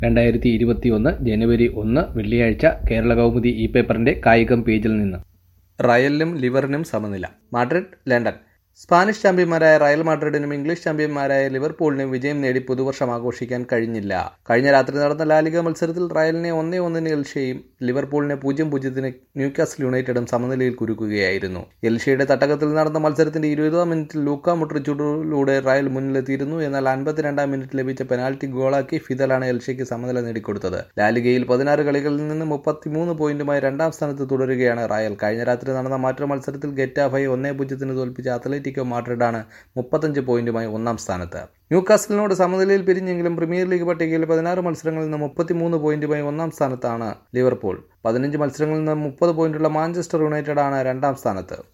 രണ്ടായിരത്തി ഇരുപത്തിയൊന്ന് ജനുവരി ഒന്ന് വെള്ളിയാഴ്ച കേരള കൗമുദി ഈ പേപ്പറിന്റെ കായികം പേജിൽ നിന്ന് റയലിനും ലിവറിനും സമനില മാഡ്രിഡ് ലണ്ടൻ സ്പാനിഷ് ചാമ്പ്യന്മാരായ റയൽ മാഡ്രിഡിനും ഇംഗ്ലീഷ് ചാമ്പ്യന്മാരായ ലിവർപൂളിനും വിജയം നേടി പുതുവർഷം ആഘോഷിക്കാൻ കഴിഞ്ഞില്ല കഴിഞ്ഞ രാത്രി നടന്ന ലാലിക മത്സരത്തിൽ റയലിനെ ഒന്നേ ഒന്നിന് എൽഷയും ലിവർപൂളിനെ പൂജ്യം പൂജ്യത്തിന് ന്യൂകാസിൽ യുണൈറ്റഡും സമനിലയിൽ കുരുക്കുകയായിരുന്നു എൽഷയുടെ തട്ടകത്തിൽ നടന്ന മത്സരത്തിന്റെ ഇരുപതാം മിനിറ്റിൽ ലൂക്ക മുട്രിച്ചൂടിലൂടെ റയൽ മുന്നിലെത്തിയിരുന്നു എന്നാൽ അൻപത്തിരണ്ടാം മിനിറ്റ് ലഭിച്ച പെനാൽറ്റി ഗോളാക്കി ഫിദലാണ് എൽഷയ്ക്ക് സമനില നേടിക്കൊടുത്തത് ലാലിഗയിൽ പതിനാറ് കളികളിൽ നിന്ന് മുപ്പത്തിമൂന്ന് പോയിന്റുമായി രണ്ടാം സ്ഥാനത്ത് തുടരുകയാണ് റയൽ കഴിഞ്ഞ രാത്രി നടന്ന മറ്റൊരു മത്സരത്തിൽ ഗെറ്റാഫയെ ഒന്നേ പൂജ്യത്തിന് തോൽപ്പിച്ച അത്ലറ്റിക്കോ മാഡ്രിഡാണ് മുപ്പത്തഞ്ച് പോയിന്റുമായി ഒന്നാം സ്ഥാനത്ത് ന്യൂകാസലിനോട് സമനിലയിൽ പിരിഞ്ഞെങ്കിലും പ്രീമിയർ ലീഗ് പട്ടികയിൽ പതിനാറ് മത്സരങ്ങളിൽ നിന്ന് മുപ്പത്തിമൂന്ന് പോയിന്റുമായി ഒന്നാം സ്ഥാനത്താണ് ലിവർപൂൾ പതിനഞ്ച് മത്സരങ്ങളിൽ നിന്ന് മുപ്പത് പോയിന്റുള്ള മാഞ്ചസ്റ്റർ യുണൈറ്റഡ് ആണ് രണ്ടാം സ്ഥാനത്ത്